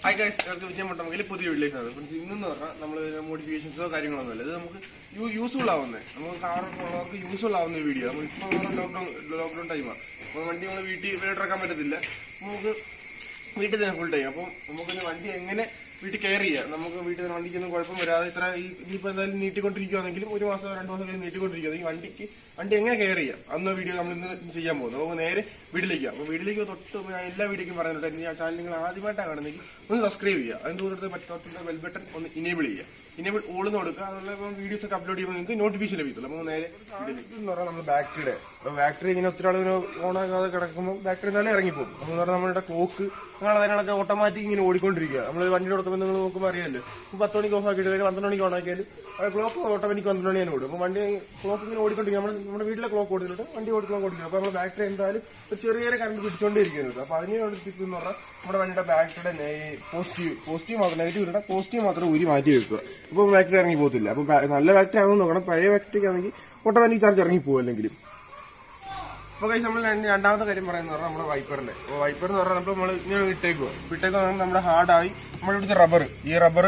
hi guys എല്ലാവർക്കും വിജയം മട്ടമെങ്കിൽ പുതിയ വീട്ടിലേക്ക് ആണ് ഫ്രണ്ട്സ് ഇന്നെന്ന് പറഞ്ഞാൽ നമ്മൾ മോഡിഫിക്കേഷൻസോ കാര്യങ്ങളൊന്നും അല്ല ഇത് നമുക്ക് യൂസ്ഫുൾ ആവുന്നത് നമുക്ക് കാറൊക്കെ ഉള്ളവർക്ക് യൂസ്ഫുൾ ആവുന്ന ഒരു വീഡിയോ നമുക്ക് ഇപ്പോൾ ലോക്ക്ഡൗൺ ലോക്ക്ഡൗൺ ടൈമാണ് അപ്പോൾ വണ്ടി നമ്മൾ വീട്ടിൽ വീട്ടിലിറക്കാൻ പറ്റത്തില്ല നമുക്ക് വീട്ടിൽ തന്നെ ഫുൾ ടൈം അപ്പം നമുക്ക് വണ്ടി എങ്ങനെ വീട്ടിൽ കെയർ ചെയ്യാം നമുക്ക് വീട്ടിൽ തന്നെ വണ്ടിക്കൊന്നും കുഴപ്പം വരാതെ ഇത്ര ഈ ഇനിയിപ്പോൾ എന്തായാലും നീട്ടിക്കൊണ്ടിരിക്കുകയാണെങ്കിലും ഒരു മാസം രണ്ട് മാസം കഴിഞ്ഞ് നീട്ടിക്കൊണ്ടിരിക്കുകയാണെങ്കിൽ വണ്ടിക്ക് വണ്ടി എങ്ങനെ കെയർ ചെയ്യാം അന്ന വീഡിയോ നമ്മൾ ഇന്ന് ചെയ്യാൻ പോകുന്നത് നമുക്ക് നേരെ വീട്ടിലേക്ക് അപ്പം വീട്ടിലേക്ക് തൊട്ട് ഞാൻ എല്ലാ വീഡിയോക്കും പറയുന്നുണ്ട് ഇനി ആ ചാനൽ നിങ്ങൾ ആദ്യമായിട്ടാണ് കാണുന്നെങ്കിൽ ഒന്ന് സബ്സ്ക്രൈബ് ചെയ്യുക അതിന് ദൂരത്ത് മറ്റൊരു ബെൽ ബട്ടൺ ഒന്ന് ഇനേബിൾ ചെയ്യുക ഇനേബിൾ ഓൾന്ന് കൊടുക്കുക അതുപോലെ ഇപ്പം വീഡിയോസ് ഒക്കെ അപ്ലോഡ് ചെയ്യുമ്പോൾ നിങ്ങൾക്ക് നോട്ടിഫിക്കേഷൻ ലഭിക്കുള്ളൂ അപ്പോൾ നേരെ വീട്ടിലേക്ക് എന്ന് പറഞ്ഞാൽ നമ്മൾ ബാറ്ററിയുടെ ബാറ്ററി ഇങ്ങനെ ഒത്തിരി ആൾ ഇങ്ങനെ ഓണാക്കാതെ കിടക്കുമ്പോൾ ബാറ്ററി എന്നാലും ഇറങ്ങിപ്പോകും അപ്പോൾ എന്ന് പറഞ്ഞാൽ നമ്മുടെ ക്ലോക്ക് അങ്ങനെ കാര്യങ്ങളൊക്കെ ഓട്ടോമാറ്റിക് ഇങ്ങനെ ഓടിക്കൊണ്ടിരിക്കുക നമ്മൾ വണ്ടി കൊടുക്കുമ്പോൾ നിങ്ങൾ നോക്കുമ്പോൾ അറിയാമല്ലോ ഇപ്പോൾ പത്ത് മണിക്ക് ഓഫ് ആക്കിയിട്ട് അല്ലെങ്കിൽ പന്ത്രണ്ട് മണിക്ക് ഓൺ ആക്കിയാലും ക്ലോക്ക് ഓട്ടോമാറ്റിക് പന്ത്രണ്ട് മണി തന്നെ ഓടും അപ്പോൾ വണ്ടി ക്ലോക്ക് ഇങ്ങനെ ഓടിക്കൊണ്ടിരിക്കുക നമ്മുടെ നമ്മുടെ വീട്ടിലെ ക്ലോക്ക് ഓടിച്ചിട്ട് വണ്ടി ഓടി ക്ലോക്ക് ഓടിക്കും അപ്പോൾ നമ്മുടെ ബാറ്ററി എന്തായാലും ഒരു ചെറിയ ചെറിയ കറണ്ട് പിടിച്ചുകൊണ്ടിരിക്കുന്നത് അപ്പോൾ അതിനോട് ടിപ്പ് എന്ന് പറഞ്ഞാൽ നമ്മുടെ വണ്ടിയുടെ ബാറ്ററിയുടെ പോസിറ്റീവ് പോസിറ്റീവ് മാത്രം നെഗറ്റീവ് ഇടണം പോസിറ്റീവ് മാത്രം ഊരി മാറ്റി വെക്കുക അപ്പോൾ ബാറ്ററി ഇറങ്ങി പോകത്തില്ല അപ്പോൾ നല്ല ബാറ്ററി ആണെന്ന് നോക്കണം പഴയ ബാറ്ററി ആണെങ്കിൽ ഓട്ടോമാറ്റിക് ചാർജ് ഇറങ്ങി പോകും അല്ലെങ്കിലും അപ്പൊ കഴിച്ച് നമ്മൾ രണ്ട് രണ്ടാമത്തെ കാര്യം പറയുന്നത് പറഞ്ഞാൽ നമ്മുടെ വൈപ്പറിന്റെ അപ്പോൾ വൈപ്പർ എന്ന് പറഞ്ഞാൽ നമ്മൾ ഇങ്ങനെ ഇട്ടേക്കുക ഇട്ടേക്കുക നമ്മുടെ ഹാർഡായി നമ്മുടെ ഇവിടുത്തെ റബ്ബർ ഈ റബ്ബർ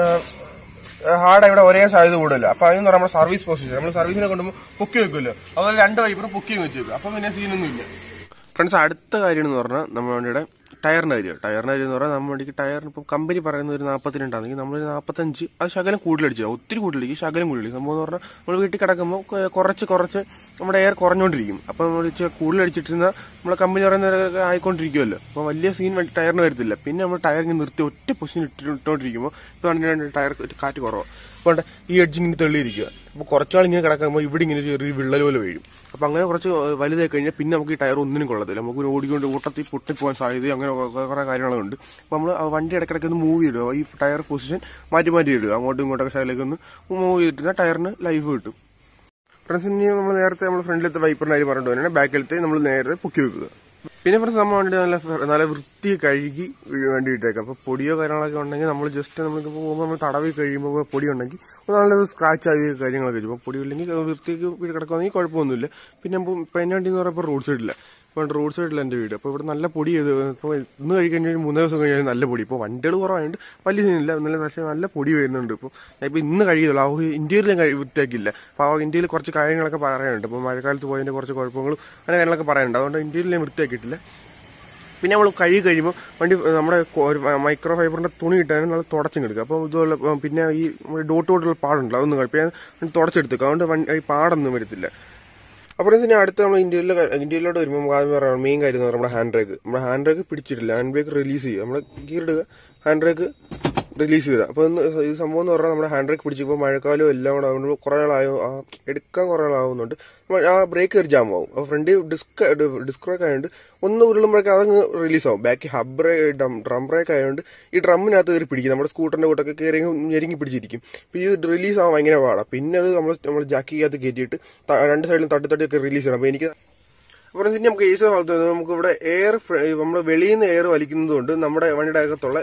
ഹാർഡ് ഇവിടെ ഒരേ സാധ്യത കൂടുതലല്ല അപ്പൊ അതെന്ന് പറഞ്ഞാൽ നമ്മുടെ സർവീസ് പൊസിഷൻ നമ്മൾ സർവീസിനെ കൊണ്ടുമ്പോൾ പൊക്കി വെക്കുമല്ലോ അതുപോലെ രണ്ട് വൈപ്പറും പൊക്കി വെച്ചേക്കും അപ്പൊ പിന്നെ സീനൊന്നും ഇല്ല ഫ്രണ്ട്സ് അടുത്ത കാര്യം എന്ന് പറഞ്ഞാൽ നമ്മുടെ വണ്ടിയുടെ ടയറിന്റെ കാര്യം ടയറിന്റെ കാര്യം എന്ന് പറഞ്ഞാൽ നമ്മുടെ വണ്ടിക്ക് ടയറിന് ഇപ്പം കമ്പനി പറയുന്ന ഒരു നാൽപ്പത്തിരണ്ടാണെങ്കിൽ നമ്മൾ നാൽപ്പത്തഞ്ച് അത് ശകലം കൂടുതലടിച്ചു ഒത്തിരി കൂടുതലേക്ക് ശകലം കൂടുതൽ സംഭവം എന്ന് പറഞ്ഞാൽ നമ്മൾ വീട്ടിൽ കിടക്കുമ്പോൾ കൊ- കുറച്ച് കുറച്ച് നമ്മുടെ എയർ കുറഞ്ഞുകൊണ്ടിരിക്കും അപ്പം നമ്മൾ ഇച്ചിരി കൂടുതലടിച്ചിട്ടിരുന്ന നമ്മളെ കമ്പനി പറയുന്ന ആയിക്കൊണ്ടിരിക്കുമല്ലോ അപ്പോൾ വലിയ സീൻ വണ്ടി ടയറിന് വരത്തില്ല പിന്നെ നമ്മൾ ടയർ ഇങ്ങനെ നിർത്തി ഒറ്റ പൊസിഷൻ ഇട്ടുകൊണ്ടിരിക്കുമ്പോൾ ഇപ്പോൾ ടയർ കാറ്റ് കുറവാണ് അപ്പോൾ ഈ എഡ്ജ് ഇങ്ങനെ തെളിയിരിക്കുക അപ്പോൾ കുറച്ചാൾ ഇങ്ങനെ കിടക്കുമ്പോൾ ഇവിടെ ഇങ്ങനെ ചെറിയ വിള്ളൽ പോലെ വീഴും അപ്പോൾ അങ്ങനെ കുറച്ച് വലുതായി കഴിഞ്ഞാൽ പിന്നെ നമുക്ക് ഈ ടയർ ഒന്നിനും കൊള്ളത്തില്ല നമുക്ക് ഓടിക്കൊണ്ട് ഓട്ടത്തിൽ പൊട്ടിപ്പോകാൻ സാധ്യത അങ്ങനെ കുറേ കാര്യങ്ങളുണ്ട് അപ്പോൾ നമ്മൾ ആ വണ്ടി ഇടയ്ക്കിടയ്ക്ക് ഒന്ന് മൂവ് ചെയ്തിടുക ഈ ടയർ പൊസിഷൻ മാറ്റി മാറ്റി ഇടുക അങ്ങോട്ടും ഇങ്ങോട്ടൊക്കെ സൈഡിലേക്ക് ഒന്ന് മൂവ് ചെയ്തിട്ട് ടയറിന് ലൈഫ് കിട്ടും ഫ്രണ്ട്സ് ഇനി നമ്മൾ നേരത്തെ നമ്മൾ ഫ്രണ്ടിലത്തെ വൈപ്പറിന്റെ കാര്യം പറഞ്ഞിട്ട് തന്നെ ബാക്കിലത്തെ നമ്മൾ നേരത്തെ പൊക്കി വെക്കുക പിന്നെ ഫ്രണ്ട്സ് നമ്മൾ വണ്ടി നല്ല നല്ല വൃത്തി കഴുകി വണ്ടി ഇട്ടേക്കാം അപ്പോൾ പൊടിയോ കാര്യങ്ങളൊക്കെ ഉണ്ടെങ്കിൽ നമ്മൾ ജസ്റ്റ് നമ്മൾക്ക് പോകുമ്പോൾ നമ്മൾ തടവി കഴിയുമ്പോൾ പൊടി ഉണ്ടെങ്കിൽ ഒന്ന് നല്ലത് സ്ക്രാച്ച് ആയി കാര്യങ്ങളൊക്കെ ചെയ്യും അപ്പോൾ പൊടി ഇല്ലെങ്കിൽ വൃത്തിക്ക് വീട് കിടക്കുകയാണെങ്കിൽ കുഴപ്പമൊന്നുമില്ല പിന്നെ ഇപ്പം എൻ്റെ വണ്ടി എന്ന് പറയുമ്പോൾ റോഡ് സൈഡില്ല ഇപ്പോൾ റോഡ് സൈഡിലാണ് എൻ്റെ വീട് അപ്പോൾ ഇവിടെ നല്ല പൊടി ചെയ്ത് ഇപ്പോൾ ഇന്ന് കഴി കഴിഞ്ഞാൽ മൂന്ന് ദിവസം കഴിഞ്ഞാൽ നല്ല പൊടി ഇപ്പോൾ വണ്ടികൾ കുറവായതുകൊണ്ട് വലിയ സീനില്ല നല്ല പക്ഷേ നല്ല പൊടി വരുന്നുണ്ട് ഇപ്പോൾ ഞാൻ ഇപ്പോൾ ഇന്ന് കഴിയുള്ളൂ ആ ഇന്ത്യയിൽ ഞാൻ കഴി- വൃത്തിയാക്കിയില്ല അപ്പോൾ ആ ഇന്ത്യയിൽ കുറച്ച് കാര്യങ്ങളൊക്കെ പറയാനുണ്ട് ഇപ്പോൾ മഴക്കാലത്ത് പോയതിൻ്റെ കുറച്ച് കുഴപ്പങ്ങളും അങ്ങനെ കാര്യങ്ങളൊക്കെ പറയാനുണ്ട് അതുകൊണ്ട് ഇന്ത്യയിൽ ഞാൻ വൃത്തിയാക്കിയിട്ടില്ല പിന്നെ നമ്മൾ കഴുകി കഴിയുമ്പോൾ വണ്ടി നമ്മുടെ കൊ- ഒരു മൈക്രോ ഫൈബറിന്റെ തുണി ഇട്ടാലും നല്ല തുടച്ചും എടുക്കുക അപ്പോൾ ഇതുപോലെ ഉം, പിന്നെ ഈ ഡോട്ട് ഡോട്ടുള്ള പാടുണ്ടല്ലോ അതൊന്നും കഴിയും ഞാൻ തുടച്ചെടുത്തേക്കും അതുകൊണ്ട് വണ്ടി ഈ പാടൊന്നും വരത്തില്ല അപ്പോൾ ഇതിന് അടുത്ത് നമ്മൾ ഇന്ത്യയിലെ ഇന്ത്യയിലോട്ട് വരുമ്പോൾ നമുക്ക് ആദ്യം പറയാം മെയിൻ കാര്യം എന്ന് പറഞ്ഞാൽ നമ്മുടെ ഹാൻഡ് ബ്രേക്ക് നമ്മുടെ ഹാൻഡ് ബ്രേക്ക് പിടിച്ചിട്ടില്ല ഹാൻഡ് ബ്രേക്ക് റിലീസ് ചെയ്യുക നമ്മൾ ഗിയർ ഇടുക ഹാൻഡ് ബ്രേക്ക് റിലീസ് ചെയ്ത അപ്പോൾ ഇന്ന് ഈ സംഭവം എന്ന് പറഞ്ഞാൽ നമ്മുടെ ഹാൻഡ് ബ്രേക്ക് പിടിച്ചപ്പോൾ മഴക്കാലം എല്ലാം കൂടെ ആകുമ്പോൾ കുറേ നാളായോ ആ എടുക്കാൻ കുറേ നാളാവുന്നുണ്ട് നമ്മൾ ആ ബ്രേക്ക് ഒരു ജാം ആവും അപ്പോൾ ഫ്രണ്ട് ഡിസ്ക് ഡിസ്ക് ബ്രേക്ക് ആയതുകൊണ്ട് ഒന്ന് ഉരുളുമ്പോഴേക്കും അതങ്ങ് റിലീസ് ആവും ബാക്കി ഹബ് ബ്രേക്ക് ഡ്രം ബ്രേക്ക് ആയതുകൊണ്ട് ഈ ഡ്രമ്മിനകത്ത് കയറി പിടിക്കും നമ്മുടെ സ്കൂട്ടറിന്റെ കൂട്ടൊക്കെ കയറി ഞെരുങ്ങി പിടിച്ചിരിക്കും അപ്പോൾ ഈ റിലീസ് ആവാൻ ഭയങ്കര പാടാണ് പിന്നെ അത് നമ്മൾ നമ്മൾ ജാക്കിക്കകത്ത് കയറ്റിയിട്ട് ത- രണ്ട് സൈഡിലും തട്ടി തട്ടിയൊക്കെ റിലീസ് ചെയ്യണം അപ്പോൾ എനിക്ക് അപ്പോൾ ഇനി നമുക്ക് ഏസ് ഭാഗത്ത് വരുന്നത് നമുക്ക് ഇവിടെ എയർ നമ്മൾ വെളിയിൽ നിന്ന് എയർ വലിക്കുന്നത് കൊണ്ട് നമ്മുടെ വണ്ടിയുടെ അകത്തുള്ള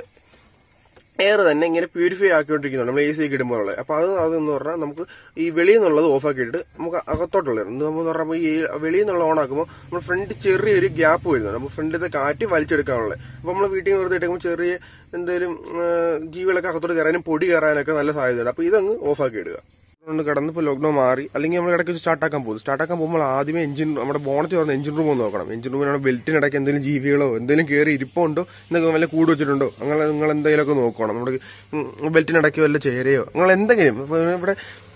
എയർ തന്നെ ഇങ്ങനെ പ്യൂരിഫൈ ആക്കിക്കൊണ്ടിരിക്കുന്നുണ്ട് നമ്മൾ എ സി ഒക്കെ ഇടുമ്പോൾ ഉള്ളത് അപ്പോൾ അത് അതെന്ന് പറഞ്ഞാൽ നമുക്ക് ഈ വെളിയിൽ നിന്നുള്ളത് ഓഫ് ആക്കിയിട്ട് നമുക്ക് അകത്തോട്ടുള്ളത് എന്ന് നമ്മൾ പറഞ്ഞാൽ ഈ വെളിയിൽ നിന്നുള്ള ഓൺ ആക്കുമ്പോൾ നമ്മൾ ഫ്രണ്ട് ചെറിയൊരു ഗ്യാപ്പ് വരുന്നുണ്ട് നമ്മൾ ഫ്രണ്ടിലത്തെ കാറ്റ് വലിച്ചെടുക്കാനുള്ളത് അപ്പോൾ നമ്മൾ വീട്ടിൽ നിന്ന് വെറുതെ ഇട്ടേക്കുമ്പോൾ ചെറിയ എന്തെങ്കിലും ജീവികളൊക്കെ അകത്തോട്ട് കയറാനും പൊടി കയറാനൊക്കെ നല്ല സാധ്യതയുണ്ട് അപ്പോൾ ഇതങ്ങ് ഓഫ് ആക്കി ഇടുക കൊണ്ട് കിടന്ന് ഇപ്പോൾ ലോക്ക്ഡൌൺ മാറി അല്ലെങ്കിൽ നമ്മൾ ഇടയ്ക്ക് സ്റ്റാർട്ടാക്കാൻ പോകും സ്റ്റാർട്ടാക്കാൻ പോകുമ്പോൾ ആദ്യമേ എഞ്ചിൻ നമ്മുടെ ബോണറ്റ് തുറന്ന് എഞ്ചിൻ റൂം ഒന്ന് നോക്കണം എഞ്ചിൻ റൂമിനാണ് ബെൽറ്റിനിടയ്ക്ക് എന്തെങ്കിലും ജീവികളോ എന്തെങ്കിലും കയറി ഇരിപ്പുണ്ടോ എന്നൊക്കെ വല്ല കൂട് വെച്ചിട്ടുണ്ടോ അങ്ങനെ നിങ്ങൾ എന്തെങ്കിലുമൊക്കെ നോക്കണം നമ്മുടെ ഉം, ബെൽറ്റിനിടയ്ക്ക് വല്ല ചേരയോ നിങ്ങൾ എന്തെങ്കിലും ഇപ്പോൾ ഇവിടെ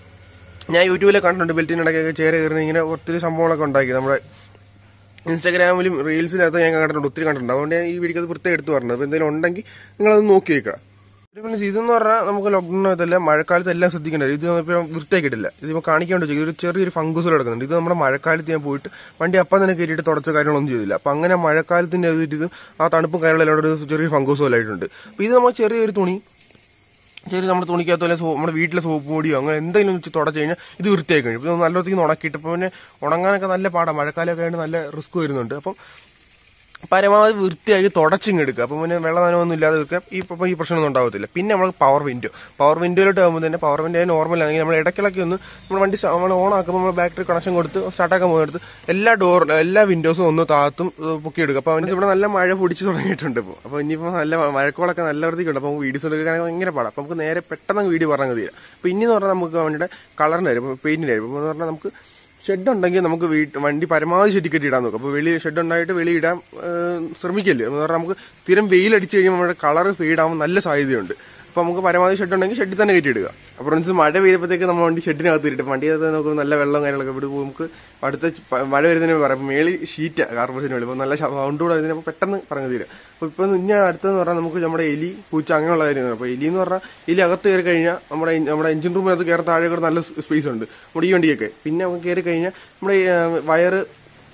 ഞാൻ യൂട്യൂബിൽ കണ്ടിട്ടുണ്ട് ബെൽറ്റിനിടയ്ക്കൊക്കെ ചേര കയറി ഇങ്ങനെ ഒത്തിരി സംഭവങ്ങളൊക്കെ ഉണ്ടാക്കി നമ്മുടെ ഇൻസ്റ്റാഗ്രാമിലും റീൽസിനകത്ത് ഞാൻ കണ്ടിട്ടുണ്ട് ഒത്തിരി കണ്ടിട്ടുണ്ട് അതുകൊണ്ട് ഞാൻ ഈ വീഡിയോ അത് പ്രത്യേകം എടുത്ത് പറഞ്ഞത് അപ്പോൾ എന്തെങ്കിലും ഉണ്ടെങ്കിൽ നിങ്ങളത് നോക്കി വെക്കുക ഒരു പിന്നെ ഇതെന്ന് പറഞ്ഞാൽ നമുക്ക് ലോക്ക്ഡൌണിനകത്തല്ല മഴക്കാലത്ത് എല്ലാം ശ്രദ്ധിക്കേണ്ടത് ഇത് ഇപ്പം വൃത്തിയാക്കിയിട്ടില്ല ഇത് ഇപ്പോൾ കാണിക്കാൻ വേണ്ടി ഒരു ചെറിയൊരു ഫംഗസ് കിടക്കുന്നുണ്ട് ഇത് നമ്മുടെ മഴക്കാലത്ത് ഞാൻ പോയിട്ട് വണ്ടി അപ്പം തന്നെ കയറ്റിയിട്ട് തുടച്ച കാര്യങ്ങളൊന്നും ചെയ്തില്ല അപ്പം അങ്ങനെ മഴക്കാലത്തിന്റെ ഇത് ആ തണുപ്പും കാര്യങ്ങളെല്ലാം കൂടെ ഒരു ചെറിയൊരു ഫംഗസ് പോലെ ആയിട്ടുണ്ട് അപ്പോൾ ഇത് നമ്മൾ ചെറിയൊരു തുണി ചെറിയ നമ്മുടെ തുണിക്കകത്ത് വല്ല സോപ്പ് നമ്മുടെ വീട്ടിലെ സോപ്പ് പൊടിയോ അങ്ങനെ എന്തെങ്കിലും വെച്ച് തുടച്ച് കഴിഞ്ഞാൽ ഇത് വൃത്തിയായി കഴിഞ്ഞു ഇപ്പം നല്ല വൃത്തിക്ക് ഉണക്കിയിട്ട് ഇപ്പോൾ പിന്നെ ഉണങ്ങാനൊക്കെ നല്ല പാടാണ് മഴക്കാലമൊക്കെ ആയിട്ട് നല്ല റിസ്ക് വരുന്നുണ്ട് അപ്പം പരമാവധി വൃത്തിയാക്കി തുടച്ചിങ് എടുക്കുക അപ്പം പിന്നെ വെള്ളം നനവൊന്നും ഇല്ലാതെ വെക്കുക ഈ ഇപ്പം ഈ പ്രശ്നമൊന്നും ഉണ്ടാവത്തില്ല പിന്നെ നമ്മൾ പവർ വിൻഡോ പവർ വിൻഡോയിലോട്ട് ആകുമ്പോൾ തന്നെ പവർ വിൻഡോ നോർമൽ ആണെങ്കിൽ നമ്മൾ ഇടയ്ക്കിടയ്ക്ക് ഒന്ന് നമ്മൾ വണ്ടി നമ്മൾ ഓൺ ആക്കുമ്പോൾ നമ്മൾ ബാറ്ററി കണക്ഷൻ കൊടുത്ത് സ്റ്റാർട്ടാക്കാൻ പോകുന്നിടത്ത് എല്ലാ ഡോർ എല്ലാ വിൻഡോസും ഒന്ന് താത്തും ഏഹ്, പൊക്കിയെടുക്കുക അപ്പോൾ അവന് ഇവിടെ നല്ല മഴ പൊടിച്ച് തുടങ്ങിയിട്ടുണ്ട് ഇപ്പോൾ അപ്പോൾ ഇനിയിപ്പോൾ നല്ല മഴക്കോളൊക്കെ നല്ല വൃത്തിക്കുണ്ട് അപ്പോൾ വീഡിയോസ് എടുക്കാൻ ഭയങ്കര പാടാം അപ്പോൾ നമുക്ക് നേരെ പെട്ടെന്ന് വീഡിയോ പറഞ്ഞാൽ തീരാം അപ്പോൾ ഇനി എന്ന് പറഞ്ഞാൽ നമുക്ക് വണ്ടിയുടെ കളറിന് വരും ഇപ്പോൾ പെയിന്റിന് വരും അപ്പോൾ എന്ന് പറഞ്ഞാൽ നമുക്ക് ഷെഡ് ഉണ്ടെങ്കിൽ നമുക്ക് വീട്ട് വണ്ടി പരമാവധി ഷെഡിൽ കെട്ടി ഇടാൻ നോക്കും അപ്പോൾ വെളി ഷെഡ് ഉണ്ടായിട്ട് വെളി ഇടാൻ ഏഹ്, ശ്രമിക്കല്ലേ എന്ന് പറഞ്ഞാൽ നമുക്ക് സ്ഥിരം വെയിൽ അടിച്ച് കഴിയുമ്പോൾ നമ്മുടെ കളർ ഫെയ്ഡ് ആവാൻ നല്ല സാധ്യതയുണ്ട് അപ്പോൾ നമുക്ക് പരമാവധി ഷെഡ് ഉണ്ടെങ്കിൽ ഷെഡിൽ തന്നെ കയറ്റി ഇടുക അപ്പോൾ ഫ്രണ്ട്സ് മഴ പെയ്തപ്പോഴത്തേക്ക് നമ്മൾ വണ്ടി ഷെഡിനകത്ത് ഇട്ട് വണ്ടിയകത്ത് നമുക്ക് നല്ല വെള്ളം കാര്യങ്ങളൊക്കെ ഇവിടെ നമുക്ക് അടുത്ത ച- പ- മഴ വരുന്നതിന് പറയാം അപ്പോൾ മേളി ഷീറ്റ് കാർബോസിന് വേണ്ടി അപ്പോൾ നല്ല സൗണ്ട് കൂടെ വരുന്നതിന് അപ്പോൾ പെട്ടെന്ന് പറഞ്ഞു തീരാം അപ്പോൾ ഇപ്പോൾ ഇനി അടുത്തെന്ന് പറഞ്ഞാൽ നമുക്ക് നമ്മുടെ എലി പൂച്ച അങ്ങനെയുള്ള കാര്യങ്ങൾ അപ്പോൾ എലി എന്ന് പറഞ്ഞാൽ എലി അകത്ത് കയറി കഴിഞ്ഞാൽ നമ്മുടെ എൻ- നമ്മുടെ എഞ്ചിൻ റൂമിനകത്ത് കയറി താഴെ കൂടെ നല്ല സ്പേസ് ഉണ്ട് നമ്മുടെ ഈ വണ്ടിയൊക്കെ പിന്നെ നമുക്ക് കയറി കഴിഞ്ഞാൽ നമ്മുടെ ഈ, ആ, വയറ്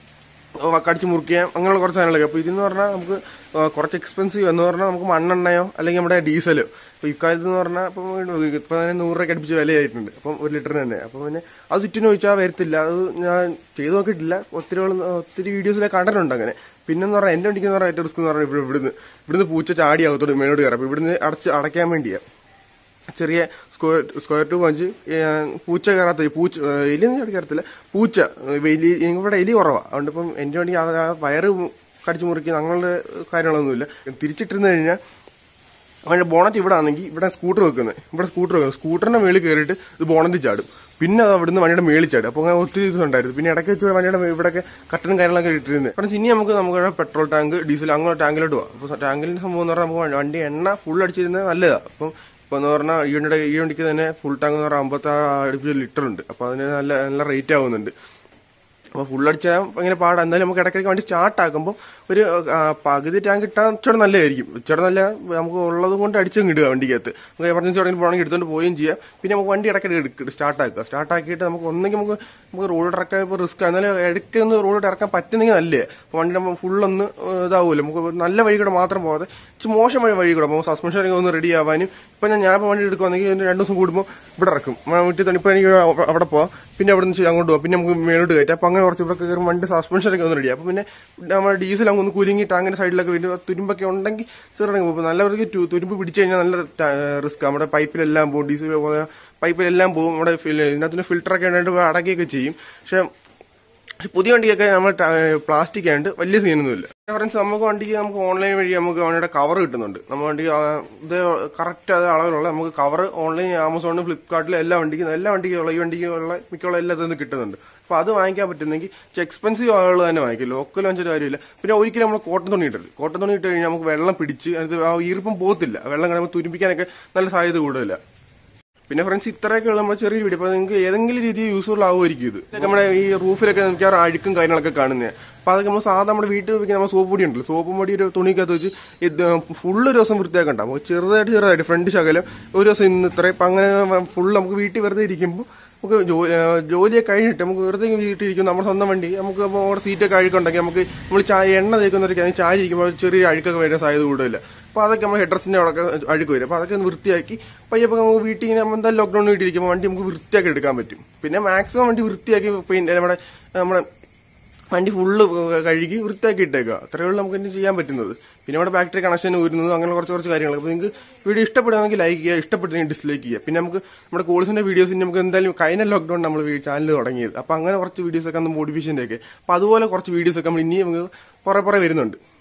കടിച്ചു മുറിക്കുക അങ്ങനെയുള്ള കുറച്ച് സാധനങ്ങളൊക്കെ അപ്പോൾ ഇതെന്ന് പറഞ്ഞാൽ നമുക്ക് ആ, കുറച്ച് എക്സ്പെൻസീവ് എന്ന് പറഞ്ഞാൽ നമുക്ക് മണ്ണെണ്ണയോ അല്ലെങ്കിൽ നമ്മുടെ ഡീസലോ അപ്പോൾ ഇക്കാലത്ത് എന്ന് പറഞ്ഞാൽ അപ്പം ഇപ്പം തന്നെ നൂറ് രൂപയ്ക്ക് അടുപ്പിച്ച് വിലയായിട്ടുണ്ട് അപ്പം ഒരു ലിറ്ററിന് തന്നെ അപ്പം പിന്നെ അത് ചുറ്റിന് ചോദിച്ചാൽ വരത്തില്ല അത് ഞാൻ ചെയ്ത് നോക്കിയിട്ടില്ല ഒത്തിരി ആള് ഒത്തിരി വീഡിയോസിലെ കണ്ടിട്ടുണ്ട് അങ്ങനെ പിന്നെന്ന് പറഞ്ഞാൽ എൻ്റെ വണ്ടിക്ക് എന്ന് പറഞ്ഞാൽ ഏറ്റവും റിസ്ക് എന്ന് പറഞ്ഞാൽ ഇവിടെ ഇവിടുന്ന് ഇവിടുന്ന് പൂച്ച ചാടി അകത്തോട്ട് മേലോട്ട് കയറാം അപ്പോൾ ഇവിടുന്ന് അടച്ച് അടയ്ക്കാൻ വേണ്ടിയാണ് ചെറിയ സ്ക്വയർ സ്ക്വയർ ടു പഞ്ച് പൂച്ച കയറാത്ത ഈ പൂച്ച ഏ, എലി ഒന്നും ചാടി കയറത്തില്ല പൂച്ച ഏ, എലി ഇവിടെ എലി കുറവാണ് അതുകൊണ്ട് ഇപ്പം എൻ്റെ വേണ്ടി ആ ആ വയറ് കടിച്ചു മുറിക്കുന്ന അങ്ങനെയുള്ള കാര്യങ്ങളൊന്നുമില്ല തിരിച്ചിട്ടിരുന്ന് കഴിഞ്ഞാൽ അവൻ്റെ ബോണറ്റ് ഇവിടെ ആണെങ്കിൽ ഇവിടെ സ്കൂട്ടർ വെക്കുന്നത് ഇവിടെ സ്കൂട്ടർ വെക്കുന്നത് സ്കൂട്ടറിന്റെ മേളിൽ കയറിയിട്ട് ഇത് ബോണറ്റ് ചാടും പിന്നെ അത് അവിടുന്ന് വണ്ടിയുടെ മേളിൽ ചാടും അപ്പോൾ അങ്ങനെ ഒത്തിരി ദിവസം ഉണ്ടായിരുന്നു പിന്നെ ഇടയ്ക്ക് വെച്ച് വണ്ടിയുടെ ഇവിടെയൊക്കെ കട്ടനും കാര്യങ്ങളൊക്കെ ഇട്ടിരുന്നത് കാരണം ഇനി നമുക്ക് നമുക്ക് പെട്രോൾ ടാങ്ക് ഡീസൽ അങ്ങനെ ടാങ്കിലോട്ട് പോകാം അപ്പോൾ ടാങ്കിന്റെ സംഭവം എന്ന് പറഞ്ഞാൽ നമുക്ക് വണ്ടി എണ്ണ ഫുൾ അടിച്ചിരുന്നത് നല്ലതാണ് അപ്പം ഇപ്പൊ എന്ന് പറഞ്ഞാൽ ഈ വണ്ടിയുടെ ഈ വണ്ടിക്ക് തന്നെ ഫുൾ ടാങ്ക് എന്ന് പറഞ്ഞാൽ അമ്പത്തി അടുപ്പിച്ച് ലിറ്റർ ഉണ്ട് അപ്പോൾ അതിന് നല്ല നല്ല റേറ്റ് ആവുന്നുണ്ട് അപ്പോൾ ഫുൾ അടിച്ചാൽ ഭയങ്കര പാടാണ് എന്തായാലും നമുക്ക് ഇടയ്ക്കിടയ്ക്ക് വണ്ടി സ്റ്റാർട്ട് ആക്കുമ്പോൾ ഒരു ആ, പകുതി ടാങ്ക് ഇട്ടാൽ ഇച്ചിരി നല്ലതായിരിക്കും ഇച്ചിരി നല്ല നമുക്ക് ഉള്ളത് കൊണ്ട് അടിച്ചങ്ങ് ഇടുക വണ്ടിക്കകത്ത് നമുക്ക് എമർജൻസി എവിടെയെങ്കിലും പോകണമെങ്കിൽ എടുത്തുകൊണ്ട് പോവുകയും ചെയ്യാം പിന്നെ നമുക്ക് വണ്ടി ഇടയ്ക്കിടയ്ക്ക് സ്റ്റാർട്ട് ആക്കുക സ്റ്റാർട്ട് ആക്കിയിട്ട് നമുക്ക് ഒന്നെങ്കിൽ നമുക്ക് നമുക്ക് റോഡ് ഇറക്കാൻ ഇപ്പോൾ റിസ്ക് എന്നാലും ഇടയ്ക്ക് ഒന്ന് റോഡ് ഇറക്കാൻ പറ്റുന്നെങ്കിൽ നല്ലേ അപ്പോൾ വണ്ടി നമ്മൾ ഫുള്ളൊന്ന് ഇതാവുമല്ലോ നമുക്ക് നല്ല വഴി കൂടെ മാത്രം പോകാതെ ഇച്ചിരി മോശം വഴി വഴി കൂടെ അപ്പോൾ സസ്പെൻഷൻ ഒന്ന് റെഡി ആവാനും ഇപ്പം ഞാൻ ഞാൻ ഇപ്പോൾ വണ്ടി എടുക്കുവാണെങ്കിൽ ഇതിന് രണ്ട് ദിവസം കൂടുമ്പോൾ ഇവിടെ ഇറക്കും വീട്ടിൽ തന്നെ ഇപ്പോൾ എനിക്ക് അവിടെ പോവാം പിന്നെ അവിടെ നിന്ന് അങ്ങോട്ട് പോവാം പിന്നെ നമുക്ക് മേലോട്ട് കയറ്റാം അപ്പം അങ്ങനെ കുറച്ച് ഇവിടെ കയറും വണ്ടി സസ്പെൻഷനൊക്കെ ഒന്ന് റെഡി അപ്പം പിന്നെ നമ്മൾ ഡീസൽ അങ്ങ് ഒന്ന് കുലുങ്ങി ടാങ്കിന്റെ സൈഡിലൊക്കെ വരും തുരുമ്പൊക്കെ ഉണ്ടെങ്കിൽ ചെറുതാണെങ്കിൽ പോകും നല്ല വൃത്തിക്ക് തു- തുരുമ്പ് പിടിച്ചു കഴിഞ്ഞാൽ നല്ല റിസ്ക് നമ്മുടെ പൈപ്പിലെല്ലാം പോകും ഡീസൽ പൈപ്പിലെല്ലാം പോകും നമ്മുടെ ഫിൽ- ഇതിനകത്തിന് ഫിൽറ്ററൊക്കെ ഉണ്ടായിട്ട് അടക്കുകയൊക്കെ ചെയ്യും പക്ഷെ പക്ഷെ പുതിയ വണ്ടിയൊക്കെ നമ്മൾ പ്ലാസ്റ്റിക് ആയതുകൊണ്ട് വലിയ സീനൊന്നുമില്ല ഫ്രണ്ട്സ് നമുക്ക് വണ്ടിക്ക് നമുക്ക് ഓൺലൈൻ വഴി നമുക്ക് വണ്ടിയുടെ കവർ കിട്ടുന്നുണ്ട് നമ്മുടെ വണ്ടി ആ, ഇത് കറക്റ്റ് അത് അളവിലുള്ള നമുക്ക് കവർ ഓൺലൈൻ ആമസോണിലും ഫ്ലിപ്കാർട്ടിലും എല്ലാ വണ്ടിക്കും എല്ലാ വണ്ടിക്കുള്ള ഈ വണ്ടിക്കുള്ള മിക്കുള്ള എല്ലാ ഇതൊന്നും കിട്ടുന്നുണ്ട് അപ്പൊ അത് വാങ്ങിക്കാൻ പറ്റുന്നെങ്കിൽ എക്സ്പെൻസീവ് ആളുകൾ തന്നെ വാങ്ങിക്കും ലോക്കൽ വാങ്ങിച്ചിട്ട് കാര്യമില്ല പിന്നെ ഒരിക്കലും നമ്മൾ കോട്ടൺ തുണി ഇട്ടരുത് കോട്ടൺ തുണി ഇട്ട് കഴിഞ്ഞാൽ നമുക്ക് വെള്ളം പിടിച്ച് അതിനകത്ത് ആ ഈർപ്പം പോകത്തില്ല വെള്ളം കിടക്കുമ്പോൾ തുരുമ്പിക്കാനൊക്കെ നല്ല സാധ്യത കൂടുതലാണ് പിന്നെ ഫ്രണ്ട്സ് ഇത്രയൊക്കെ ഉള്ള നമ്മുടെ ചെറിയ വീഡിയോ അപ്പോൾ നിങ്ങൾക്ക് ഏതെങ്കിലും രീതിയിൽ യൂസ്ഫുൾ ആവുമായിരിക്കും ഇത് ഇതൊക്കെ നമ്മുടെ ഈ റൂഫിലൊക്കെ മിക്കവാറും അഴുക്കും കാര്യങ്ങളൊക്കെ കാണുന്നത് അപ്പോൾ അതൊക്കെ നമ്മൾ സാധാരണ നമ്മുടെ വീട്ടിൽ ഉപയോഗിക്കുന്ന നമ്മൾ സോപ്പ് പൊടി ഉണ്ടല്ലോ സോപ്പ് പൊടി ഒരു തുണിക്കകത്ത് വെച്ച് ഇത് ഫുള്ള് ഒരു ദിവസം വൃത്തിയാക്കണ്ട അപ്പോൾ ചെറുതായിട്ട് ചെറുതായിട്ട് ഫ്രണ്ട് ശകലം ഒരു ദിവസം ഇന്ന് ഇത്ര ഇപ്പം അങ്ങനെ ഫുള്ള് നമുക്ക് വീട്ടിൽ വെറുതെ ഇരിക്കുമ്പോൾ നമുക്ക് ജോലി ആ, ജോലിയൊക്കെ കഴിഞ്ഞിട്ട് നമുക്ക് വെറുതെ വീട്ടിലിരിക്കും നമ്മുടെ സ്വന്തം വണ്ടി നമുക്ക് അപ്പോൾ അവിടെ സീറ്റൊക്കെ അഴുക്കുണ്ടെങ്കിൽ നമുക്ക് നമ്മൾ ചായ എണ്ണ തേക്കുന്നവരൊക്കെ അതിന് ചായ ഇരിക്കുമ്പോൾ ചെറിയ അഴുക്കൊക്കെ വരാൻ സാധ്യത കൂടുതലില്ല അപ്പോൾ അതൊക്കെ നമ്മൾ ഹെഡ്രസിൻ്റെ അവിടെ അഴുക്ക് വരും അപ്പോൾ അതൊക്കെ ഒന്ന് വൃത്തിയാക്കി പയ്യപ്പോൾ നമുക്ക് വീട്ടിൽ ഇങ്ങനെ നമ്മൾ എന്തായാലും ലോക്ക്ഡൌൺ വീട്ടിലിരിക്കുമ്പോൾ വണ്ടി നമുക്ക് വൃത്തിയാക്കി എടുക്കാൻ പറ്റും പിന്നെ മാക്സിമം വണ്ടി വൃത്തിയാക്കി പെയിന്റ് നമ്മുടെ നമ്മുടെ വണ്ടി ഫുള്ള് കഴുകി വൃത്തിയാക്കി ഇട്ടേക്കുക അത്രയേ ഉള്ളൂ നമുക്ക് ഇനി ചെയ്യാൻ പറ്റുന്നത് പിന്നെ നമ്മുടെ ബാറ്ററി കണക്ഷൻ വരുന്നത് അങ്ങനെ കുറച്ച് കുറച്ച് കാര്യങ്ങൾ അപ്പോൾ നിങ്ങൾക്ക് വീഡിയോ ഇഷ്ടപ്പെടുകയാണെങ്കിൽ ലൈക്ക് ചെയ്യുക ഇഷ്ടപ്പെട്ടില്ലെങ്കിൽ ഡിസ്ലൈക്ക് ചെയ്യുക പിന്നെ നമുക്ക് നമ്മുടെ കോഴ്സിന്റെ വീഡിയോസിന് നമുക്ക് എന്തായാലും കഴിഞ്ഞ ലോക്ക്ഡൌൺ നമ്മൾ ചാനൽ തുടങ്ങിയത് അപ്പോൾ അങ്ങനെ കുറച്ച് വീഡിയോസ് ഒക്കെ ഒന്ന് മോട്ടിവേഷൻ്റെ ഒക്കെ അപ്പോൾ അതുപോലെ കുറച്ച് വീഡിയോസ് ഒക്കെ നമ്മൾ ഇനിയും നമുക്ക് പുറേ പുറേ വരുന്നുണ്ട്